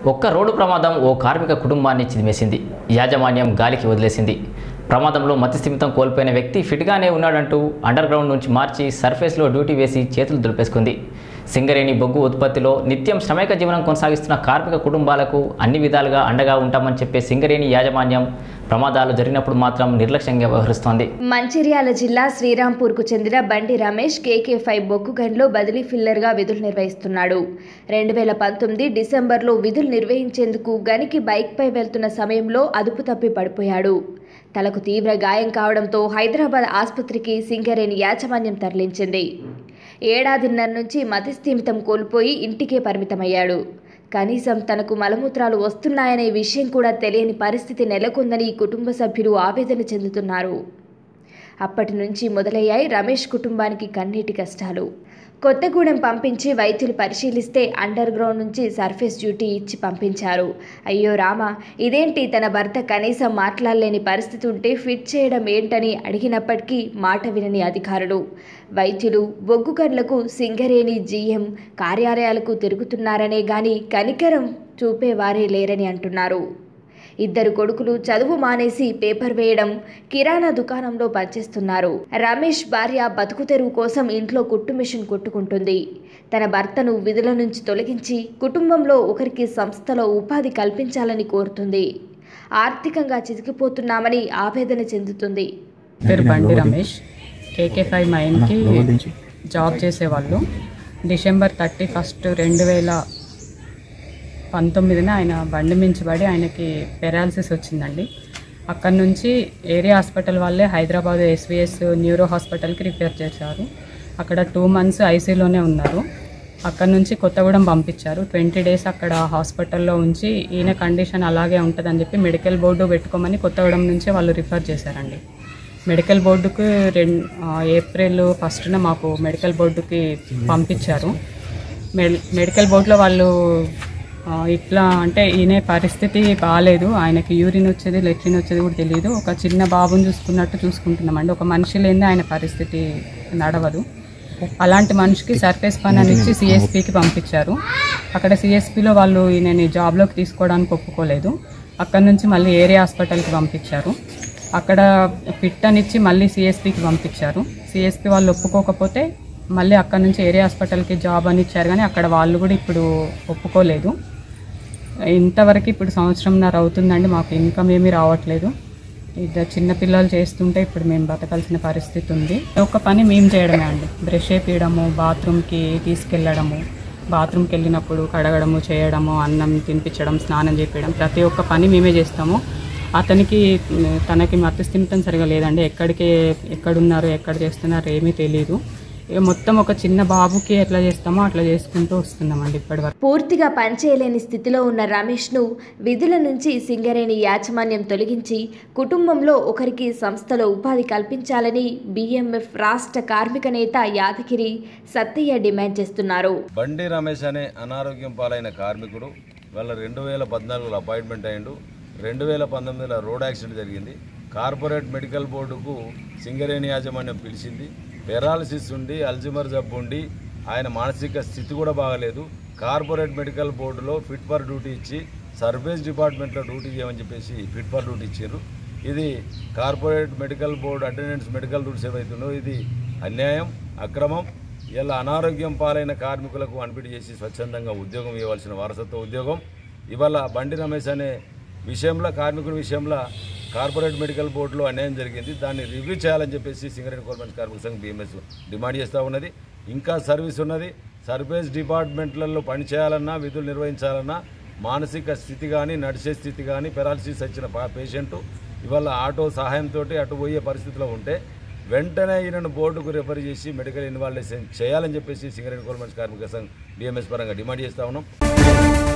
ఒక్క రోడ్డు ప్రమాదం ఓ కార్మిక కుటుంబాన్ని చిదిమేసింది యాజమాన్యం గాలికి వదిలేసింది ప్రమాదంలో మతిస్థిమితం కోల్పోయిన వ్యక్తి ఫిట్గానే ఉన్నాడంటూ అండర్ గ్రౌండ్ నుంచి మార్చి సర్ఫేస్లో డ్యూటీ వేసి చేతులు దులిపేసుకుంది సింగరేణి బొగ్గు ఉత్పత్తిలో నిత్యం శ్రమైక జీవనం కొనసాగిస్తున్న కార్మిక కుటుంబాలకు అన్ని విధాలుగా అండగా ఉంటామని చెప్పే సింగరేణి యాజమాన్యం ప్రమాదాలు జరిగినప్పుడు మాత్రం నిర్లక్ష్యంగా వ్యవహరిస్తోంది మంచిర్యాల జిల్లా శ్రీరాంపూర్కు చెందిన బండి రమేష్ కేకే ఫైవ్ బొగ్గు గన్లో బదిలీ ఫిల్లర్గా విధులు నిర్వహిస్తున్నాడు రెండు వేల పంతొమ్మిది డిసెంబర్లో విధులు నిర్వహించేందుకు గనికి బైక్పై వెళ్తున్న సమయంలో అదుపు తప్పి పడిపోయాడు తలకు తీవ్ర గాయం కావడంతో హైదరాబాద్ ఆసుపత్రికి సింగరేణి యాజమాన్యం తరలించింది ఏడాదిన్నర నుంచి మతిస్థీమితం కోల్పోయి ఇంటికే పరిమితమయ్యాడు కనీసం తనకు మలమూత్రాలు వస్తున్నాయనే విషయం కూడా తెలియని పరిస్థితి నెలకొందని కుటుంబ సభ్యులు ఆవేదన చెందుతున్నారు అప్పటి నుంచి మొదలయ్యాయి రమేష్ కుటుంబానికి కన్నీటి కష్టాలు కొత్తగూడెం పంపించి వైద్యులు పరిశీలిస్తే అండర్ గ్రౌండ్ నుంచి సర్ఫేస్ డ్యూటీ ఇచ్చి పంపించారు అయ్యో రామ ఇదేంటి తన భర్త కనీసం మాట్లాడలేని పరిస్థితి ఉంటే ఫిట్ చేయడం ఏంటని అడిగినప్పటికీ మాట వినని అధికారులు వైద్యులు బొగ్గు గన్లకు సింగరేణి జీఎం కార్యాలయాలకు తిరుగుతున్నారనే గాని కనికరం చూపేవారే లేరని అంటున్నారు ఇద్దరు కొడుకులు చదువు మానేసి పేపర్ వేయడం కిరాణా దుకాణంలో పనిచేస్తున్నారు రమేష్ భార్య బతుకు తెరువు కోసం ఇంట్లో కుట్టు మిషన్ కుట్టుకుంటుంది తన భర్తను విధుల నుంచి తొలగించి కుటుంబంలో ఒకరికి సంస్థలో ఉపాధి కల్పించాలని కోరుతుంది ఆర్థికంగా చితికిపోతున్నామని ఆవేదన చెందుతుంది పేరు బండి రమేష్ కేకే ఫైవ్ మైన్కి జాబ్ చేసేవాళ్ళు డిసెంబర్ థర్టీ ఫస్ట్ రెండు వేల పంతొమ్మిదిన ఆయన బండి మించబడి ఆయనకి పెరాలసిస్ వచ్చిందండి అక్కడ నుంచి ఏరియా హాస్పిటల్ వాళ్ళే హైదరాబాద్ ఎస్విఎస్ న్యూరో హాస్పిటల్కి రిఫర్ చేశారు అక్కడ టూ మంత్స్ ఐసీలోనే ఉన్నారు అక్కడ నుంచి కొత్తగూడెం పంపించారు ట్వంటీ డేస్ అక్కడ హాస్పిటల్లో ఉంచి ఈయన కండిషన్ అలాగే ఉంటుందని చెప్పి మెడికల్ బోర్డు పెట్టుకోమని కొత్తగూడెం నుంచి వాళ్ళు రిఫర్ చేశారండి మెడికల్ బోర్డుకు రెండు ఏప్రిల్ ఫస్ట్న మాకు మెడికల్ బోర్డుకి పంపించారు మెడ్ మెడికల్ బోర్డులో వాళ్ళు ఆ, ఇట్లా అంటే ఈయన పరిస్థితి బాగాలేదు ఆయనకి యూరిన్ వచ్చేది లెట్రిన్ వచ్చేది కూడా తెలియదు ఒక చిన్న బాబుని చూసుకున్నట్టు చూసుకుంటున్నామండి ఒక మనిషి లేని ఆయన పరిస్థితి నడవదు అలాంటి మనిషికి సర్ఫేస్ పని అని ఇచ్చి సిఎస్పికి పంపించారు అక్కడ సిఎస్పిలో వాళ్ళు ఈయనని జాబ్లోకి తీసుకోవడానికి ఒప్పుకోలేదు అక్కడ నుంచి మళ్ళీ ఏరియా హాస్పిటల్కి పంపించారు అక్కడ ఫిట్ అని ఇచ్చి మళ్ళీ సిఎస్పికి పంపించారు సిఎస్పి వాళ్ళు ఒప్పుకోకపోతే మళ్ళీ అక్కడ నుంచి ఏరియా హాస్పిటల్కి జాబ్ అని ఇచ్చారు కానీ అక్కడ వాళ్ళు కూడా ఇప్పుడు ఒప్పుకోలేదు ఇంతవరకు ఇప్పుడు సంవత్సరంన్నర అవుతుందండి మాకు ఇన్కమ్ ఏమీ రావట్లేదు ఇద్దరు చిన్న పిల్లలు చేస్తుంటే ఇప్పుడు మేము బతకాల్సిన పరిస్థితి ఉంది ఒక పని మేము చేయడమే అండి బ్రష్ వేపించడము బాత్రూమ్కి తీసుకెళ్ళడము బాత్రూమ్కి వెళ్ళినప్పుడు కడగడము చేయడము అన్నం తినిపించడం స్నానం చేపించడం ప్రతి ఒక్క పని మేమే చేస్తాము అతనికి ఉమ్, తనకి మతస్థిమితం సరిగా లేదండి ఎక్కడికి ఎక్కడున్నారు ఎక్కడ చేస్తున్నారు ఏమీ తెలియదు ఇక మొత్తం ఒక చిన్న బాబుకి ఎట్లా చేస్తామో అట్లా చేసుకుంటూ వస్తున్నామండి ఇప్పటివరకు పూర్తిగా పనిచేయలేని స్థితిలో ఉన్న రమేష్ను విధుల నుంచి సింగరేణి యాజమాన్యం తొలగించి కుటుంబంలో ఒకరికి సంస్థలో ఉపాధి కల్పించాలని బిఎంఎఫ్ రాష్ట్ర కార్మిక నేత యాదగిరి సత్తయ్య డిమాండ్ చేస్తున్నారు బండి రమేష్ అనే అనారోగ్యం పాలైన కార్మికుడు వాళ్ళ రెండు వేల పద్నాలుగులో అపాయింట్మెంట్ అయ్యిండు రెండు వేల పంతొమ్మిదిలో రోడ్ యాక్సిడెంట్ జరిగింది కార్పొరేట్ మెడికల్ బోర్డుకు సింగరేణి యాజమాన్యం పిలిచింది పెరాలసిస్ ఉండి అల్జిమర్ జబ్బు ఉండి ఆయన మానసిక స్థితి కూడా బాగలేదు కార్పొరేట్ మెడికల్ బోర్డులో ఫిట్ ఫర్ డ్యూటీ ఇచ్చి సర్వీస్ డిపార్ట్మెంట్లో డ్యూటీ చేయమని చెప్పేసి ఫిట్ ఫర్ డ్యూటీ ఇచ్చారు ఇది corporate medical board attendance medical rules ఏవైతుందో ఇది అన్యాయం అక్రమం ఇలా అనారోగ్యం పాలైన కార్మికులకు అన్పిటి చేసి స్వచ్ఛందంగా ఉద్యోగం ఇవ్వాల్సిన వారసత్వ ఉద్యోగం ఇవాళ బండి రమేష్ అనే విషయంలో కార్మికుల విషయంలో కార్పొరేట్ మెడికల్ బోర్డులో అన్యాయం జరిగింది దాన్ని రివ్యూ చేయాలని చెప్పేసి సింగరేణి గవర్నమెంట్ కార్మిక సంఘం బీఎంఎస్ డిమాండ్ చేస్తూ ఉన్నది ఇంకా సర్వీస్ ఉన్నది సర్వీస్ డిపార్ట్మెంట్లలో పనిచేయాలన్నా విధులు నిర్వహించాలన్నా మానసిక స్థితి కానీ నడిచే స్థితి కానీ పెరాలసిస్ వచ్చిన పేషెంట్ ఇవాళ ఆటో సహాయంతో అటు పోయే పరిస్థితిలో ఉంటే వెంటనే ఈయనను బోర్డుకు రెఫర్ చేసి మెడికల్ ఇన్వాల్వేషన్ చేయాలని చెప్పేసి సింగరేణి గవర్నమెంట్ కార్మిక సంఘం డిఎంఎస్ పరంగా డిమాండ్ చేస్తా ఉన్నాం